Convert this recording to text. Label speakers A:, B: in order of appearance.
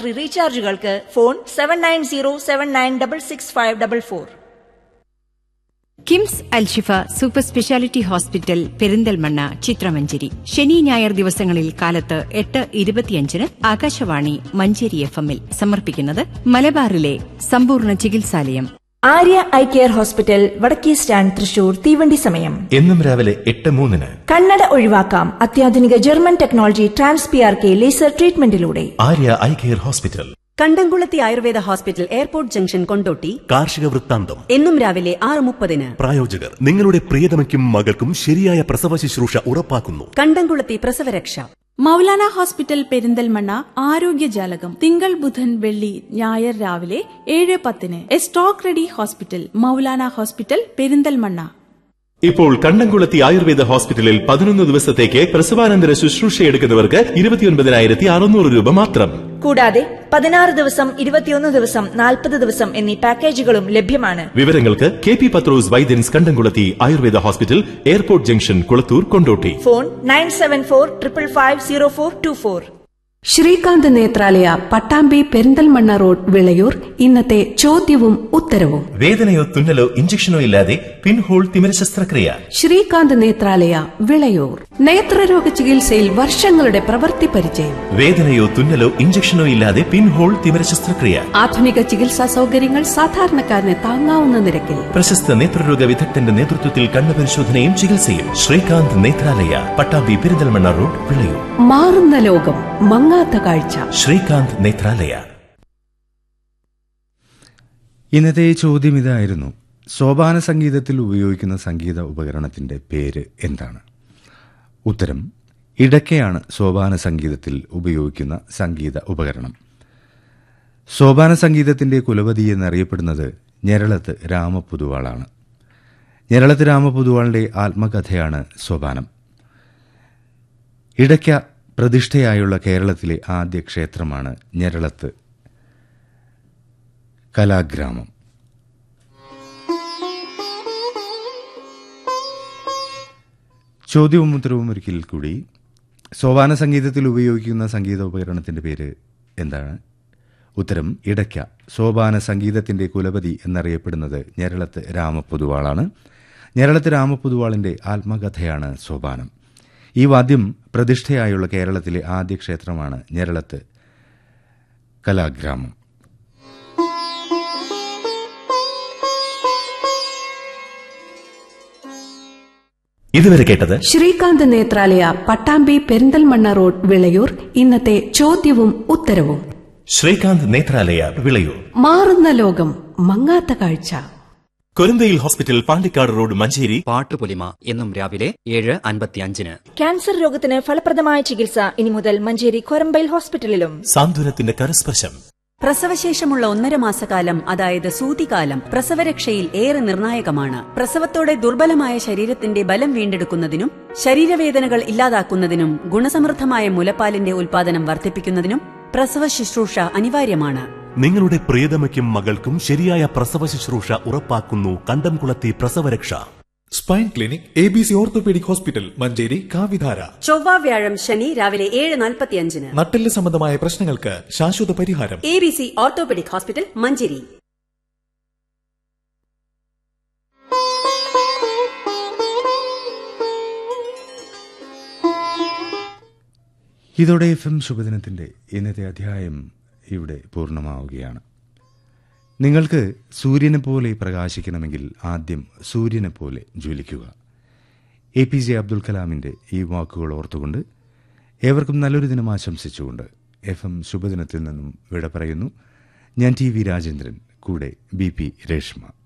A: battery റീചാർജുകൾക്ക് phone seven nine zero seven nine double six five double four
B: KIMS Al Shifa super speciality hospital Perinthalmanna ചിത്രമഞ്ചേരി ശനി ഞായർ ദിവസങ്ങളിൽ കാലത്ത് എട്ട് ഇരുപത്തിയഞ്ചിന് ആകാശവാണി മഞ്ചേരി എഫ് എമ്മിൽ സമർപ്പിക്കുന്നത് മലബാറിലെ സമ്പൂർണ്ണ ചികിത്സാലയം
A: ആര്യ ഐ കെയർ ഹോസ്പിറ്റൽ വടക്കേ സ്റ്റാൻഡ് തൃശൂർ തീവണ്ടി സമയം
C: എന്നും രാവിലെ എട്ട് മൂന്നിന്
A: കണ്ണട ഒഴിവാക്കാം അത്യാധുനിക German technology trans P R K laser ട്രീറ്റ്മെന്റിലൂടെ
C: Arya eye care hospital
D: Kandamkulathi Ayurveda hospital airport junction Kondotty
E: കാർഷിക വൃത്താന്തം
D: എന്നും രാവിലെ ആറ് മുപ്പതിന്
E: പ്രായോജകർ നിങ്ങളുടെ പ്രിയതമയ്ക്കും മകൾക്കും ശരിയായ പ്രസവ ശുശ്രൂഷ ഉറപ്പാക്കുന്നു
D: കണ്ടംകുളത്തി പ്രസവരക്ഷ
F: മൗലാന ഹോസ്പിറ്റൽ പെരിന്തൽമണ്ണ ആരോഗ്യജാലകം തിങ്കൾ ബുധൻ വെള്ളി ഞായർ രാവിലെ ഏഴ് പത്തിന് A stock ready hospital Maulana hospital Perinthalmanna
C: ഇപ്പോൾ കണ്ടംകുളത്തി ആയുർവേദ ഹോസ്പിറ്റലിൽ പതിനൊന്ന് ദിവസത്തേക്ക് പ്രസവാനന്തര ശുശ്രൂഷ എടുക്കുന്നവർക്ക് ഇരുപത്തിയൊൻപതിനായിരത്തി അറുന്നൂറ് രൂപ മാത്രം
A: കൂടാതെ പതിനാറ് ദിവസം ഇരുപത്തിയൊന്ന് ദിവസം നാൽപ്പത് ദിവസം എന്നീ പാക്കേജുകളും ലഭ്യമാണ്
C: വിവരങ്ങൾക്ക് കെ പി പത്രോസ് വൈദ്യൻസ് Kandamkulathi Ayurveda hospital airport junction Kulathur Kondotty
A: phone nine seven four triple five zero four two four
G: Srikanth Nethralaya Pattambi Perinthalmanna road Vilayur ഇന്നത്തെ ചോദ്യവും ഉത്തരവും
C: വേദനയോ തുന്നലോ ഇഞ്ചക്ഷനോ ഇല്ലാതെ പിൻഹോൾ തിമിര ശസ്ത്രക്രിയ
G: ശ്രീകാന്ത് നേത്രാലയ വിളയൂർ നേത്രരോഗ ചികിത്സയിൽ വർഷങ്ങളുടെ പ്രവൃത്തി പരിചയം
C: വേദനയോ തുന്നലോ ഇഞ്ചക്ഷനോ ഇല്ലാതെ പിൻഹോൾ തിമിര ശസ്ത്രക്രിയ
G: ആധുനിക ചികിത്സാ സൗകര്യങ്ങൾ സാധാരണക്കാരന് താങ്ങാവുന്ന നിരക്കിൽ
C: പ്രശസ്ത നേത്രരോഗ വിദഗ്ധന്റെ നേതൃത്വത്തിൽ കണ്ണു പരിശോധനയും ചികിത്സയും ശ്രീകാന്ത് നേത്രാലയ പട്ടാമ്പി പെരിന്തൽമണ്ണ റോഡ് വിളയൂർ
G: മാറുന്ന ലോകം മങ്ങാത്ത കാഴ്ച
C: ശ്രീകാന്ത് നേത്രാലയ
H: ഇന്നത്തെ ചോദ്യം ഇതായിരുന്നു സോപാന സംഗീതത്തിൽ ഉപയോഗിക്കുന്ന സംഗീത ഉപകരണത്തിന്റെ പേര് എന്താണ് ഉത്തരം ഇടയ്ക്കയാണ് സോപാന സംഗീതത്തിൽ ഉപയോഗിക്കുന്ന സംഗീത ഉപകരണം സോപാന സംഗീതത്തിന്റെ കുലപതി എന്നറിയപ്പെടുന്നത് ഞെരളത്ത് രാമപൊതുവാളാണ് ഞെരളത്ത് രാമപൊതുവാളിന്റെ ആത്മകഥയാണ് സോപാനം ഇടയ്ക്ക പ്രതിഷ്ഠയായുള്ള കേരളത്തിലെ ആദ്യ ക്ഷേത്രമാണ് ഞെരളത്ത് കലാഗ്രാമം ചോദ്യവും ഉത്തരവും ഒരിക്കൽ കൂടി സോപാന സംഗീതത്തിൽ ഉപയോഗിക്കുന്ന സംഗീത ഉപകരണത്തിന്റെ പേര് എന്താണ് ഉത്തരം ഇടയ്ക്ക സോപാന സംഗീതത്തിന്റെ കുലപതി എന്നറിയപ്പെടുന്നത് ഞെരളത്ത് രാമപൊതുവാളാണ് ഞെരളത്ത് രാമപൊതുവാളിന്റെ ആത്മകഥയാണ് സോപാനം ഈ വാദ്യം പ്രതിഷ്ഠയായുള്ള കേരളത്തിലെ ആദ്യ ക്ഷേത്രമാണ് ഞെരളത്ത് കലാഗ്രാമം
C: ഇതുവരെ കേട്ടത്
G: ശ്രീകാന്ത് നേത്രാലയ പട്ടാമ്പി പെരിന്തൽമണ്ണ റോഡ് വിളയൂർ ഇന്നത്തെ ചോദ്യവും ഉത്തരവും
C: ശ്രീകാന്ത് നേത്രാലയ വിളയൂർ
G: മാറുന്ന ലോകം മങ്ങാത്ത കാഴ്ച
C: കൊരന്തയിൽ ഹോസ്പിറ്റൽ പാണ്ടിക്കാട് റോഡ് മഞ്ചേരി
I: പാട്ടുപൊലിമ എന്നും രാവിലെ ഏഴ് അൻപത്തിയഞ്ചിന്
A: ക്യാൻസർ രോഗത്തിന് ഫലപ്രദമായ ചികിത്സ ഇനി മുതൽ മഞ്ചേരി കൊരമ്പയിൽ ഹോസ്പിറ്റലിലും
C: സാന്ത്വനത്തിന്റെ കരസ്പർശം
D: പ്രസവശേഷമുള്ള ഒന്നര മാസക്കാലം അതായത് സൂതികാലം പ്രസവരക്ഷയിൽ ഏറെ നിർണായകമാണ് പ്രസവത്തോടെ ദുർബലമായ ശരീരത്തിന്റെ ബലം വീണ്ടെടുക്കുന്നതിനും ശരീരവേദനകൾ ഇല്ലാതാക്കുന്നതിനും ഗുണസമൃദ്ധമായ മുലപ്പാലിന്റെ ഉൽപാദനം വർദ്ധിപ്പിക്കുന്നതിനും പ്രസവ ശുശ്രൂഷ അനിവാര്യമാണ്
E: നിങ്ങളുടെ പ്രിയതമയ്ക്കും മകൾക്കും ശരിയായ പ്രസവ ശുശ്രൂഷ ഉറപ്പാക്കുന്നു കണ്ടംകുളത്തി പ്രസവരക്ഷ
J: spine clinic A B C orthopaedic hospital Manjeri കാവിധാര
D: ചൊവ്വ വ്യാഴം ശനി രാവിലെ ഏഴ് നാൽപ്പത്തിയഞ്ചിന്
J: നട്ടെല്ല് സംബന്ധമായ പ്രശ്നങ്ങൾക്ക് ശാശ്വത പരിഹാരം
D: A B C orthopaedic hospital Manjeri
H: ഇതോടെ എഫ് എം ശുഭദിനത്തിന്റെ ഇന്നത്തെ അധ്യായം ഇവിടെ പൂർണ്ണമാവുകയാണ് നിങ്ങൾക്ക് സൂര്യനെ പോലെ പ്രകാശിക്കണമെങ്കിൽ ആദ്യം സൂര്യനെ പോലെ ജ്വലിക്കുക എ പി ജെ അബ്ദുൽ കലാമിന്റെ ഈ വാക്കുകൾ ഓർത്തുകൊണ്ട് ഏവർക്കും നല്ലൊരു ദിനം ആശംസിച്ചുകൊണ്ട് എഫ് എം ശുഭദിനത്തിൽ നിന്നും വിട പറയുന്നു ഞാൻ ടി വി രാജേന്ദ്രൻ കൂടെ ബി പി രേഷ്മ